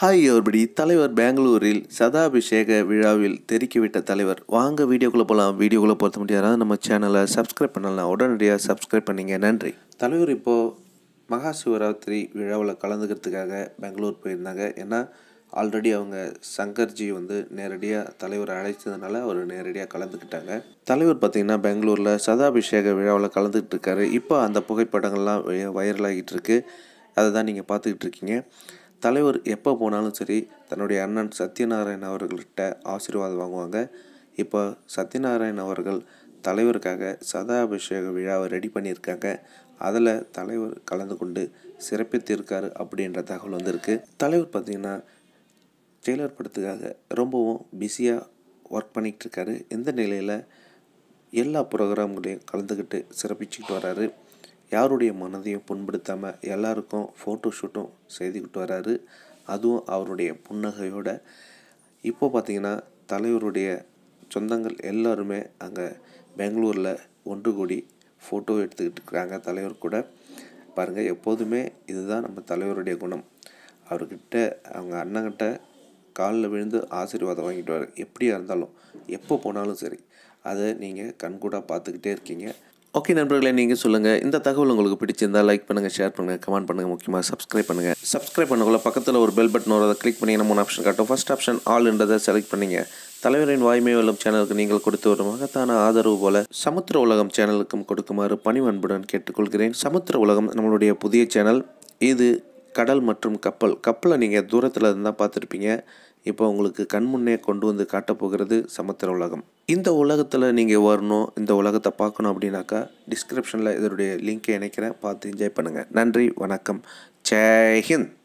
hi ஒருபடி தலைவர் பெங்களூரில் சதாபிஷேக விழாவில் தெறிக்கிவிட்ட தலைவர் வாங்க வீடியோக்குள்ளே போகலாம் வீடியோக்குள்ளே பொறுத்த முடியாதா நம்ம சேனலை சப்ஸ்கிரைப் பண்ணலாம் உடனடியாக சப்ஸ்கிரைப் பண்ணிங்க நன்றி தலைவர் இப்போது மகா சிவராத்திரி விழாவில் கலந்துக்கிறதுக்காக பெங்களூர் போயிருந்தாங்க ஏன்னா ஆல்ரெடி அவங்க சங்கர்ஜி வந்து நேரடியாக தலைவரை அழைச்சதுனால அவர் நேரடியாக கலந்துக்கிட்டாங்க தலைவர் பார்த்திங்கன்னா பெங்களூரில் சதாபிஷேக விழாவில் கலந்துக்கிட்டு இருக்காரு இப்போ அந்த புகைப்படங்கள்லாம் வைரலாகிட்டு இருக்கு அதை தான் நீங்கள் பார்த்துக்கிட்டு இருக்கீங்க தலைவர் எப்போ போனாலும் சரி தன்னுடைய அண்ணன் சத்யநாராயண் அவர்கள்ட்ட ஆசீர்வாதம் வாங்குவாங்க இப்போ சத்யநாராயண் அவர்கள் தலைவருக்காக சதாபிஷேக விழாவை ரெடி பண்ணியிருக்காங்க அதில் தலைவர் கலந்து கொண்டு சிறப்பித்திருக்காரு அப்படின்ற தகவல் வந்திருக்கு தலைவர் பார்த்திங்கன்னா ஜெயிலர் படத்துக்காக ரொம்பவும் பிஸியாக ஒர்க் பண்ணிகிட்டு இருக்காரு இந்த நிலையில் எல்லா ப்ரோக்ராம்களையும் கலந்துக்கிட்டு சிறப்பிச்சுக்கிட்டு வராரு யாருடைய மனதையும் புண்படுத்தாமல் எல்லாருக்கும் ஃபோட்டோ ஷூட்டும் செய்துக்கிட்டு வராரு அதுவும் அவருடைய புன்னகையோட இப்போ பார்த்திங்கன்னா தலைவருடைய சொந்தங்கள் எல்லாருமே அங்கே பெங்களூரில் ஒன்று கூடி ஃபோட்டோ எடுத்துக்கிட்டு இருக்கிறாங்க தலைவர் கூட பாருங்கள் எப்போதுமே இதுதான் நம்ம தலைவருடைய குணம் அவர்கிட்ட அவங்க அண்ணங்கிட்ட காலில் விழுந்து ஆசீர்வாதம் வாங்கிட்டு வர எப்படியா இருந்தாலும் எப்போ போனாலும் சரி அதை நீங்கள் கண்கூடாக பார்த்துக்கிட்டே இருக்கீங்க ஓகே நண்பர்களே நீங்கள் சொல்லுங்கள் இந்த தகவல் உங்களுக்கு பிடிச்சிருந்தா லைக் பண்ணுங்கள் ஷேர் பண்ணுங்கள் கமெண்ட் பண்ணுங்கள் முக்கியமாக சப்ஸ்கிரைப் பண்ணுங்கள் சப்ஸ்கிரைப் பண்ணக்குள்ள பக்கத்தில் ஒரு பெல் பட்டன் வரும் அதை கிளிக் பண்ணி மூணு ஆப்ஷன் காட்டும் ஃபஸ்ட் ஆப்ஷன் ஆல்ன்றதை செலக்ட் பண்ணிங்க தலைவரின் வாய்மை வெல்லும் சேனலுக்கு நீங்கள் கொடுத்து வரும் மகத்தான ஆதரவு போல சமுத்திர உலகம் சேனலுக்கும் கொடுக்குமாறு பணிவன்புடன் கேட்டுக்கொள்கிறேன் சமுத்திர உலகம் நம்மளுடைய புதிய சேனல் இது கடல் மற்றும் கப்பல் கப்பலை நீங்கள் தூரத்தில் இருந்தால் பார்த்துருப்பீங்க இப்போ உங்களுக்கு கண்முன்னே கொண்டு வந்து காட்டப்போகிறது சமுத்திர உலகம் இந்த உலகத்தில் நீங்கள் வரணும் இந்த உலகத்தை பார்க்கணும் அப்படின்னாக்கா டிஸ்கிரிப்ஷனில் இதனுடைய லிங்க்கை இணைக்கிறேன் பார்த்து என்ஜாய் பண்ணுங்கள் நன்றி வணக்கம் ஜெய் ஹிந்த்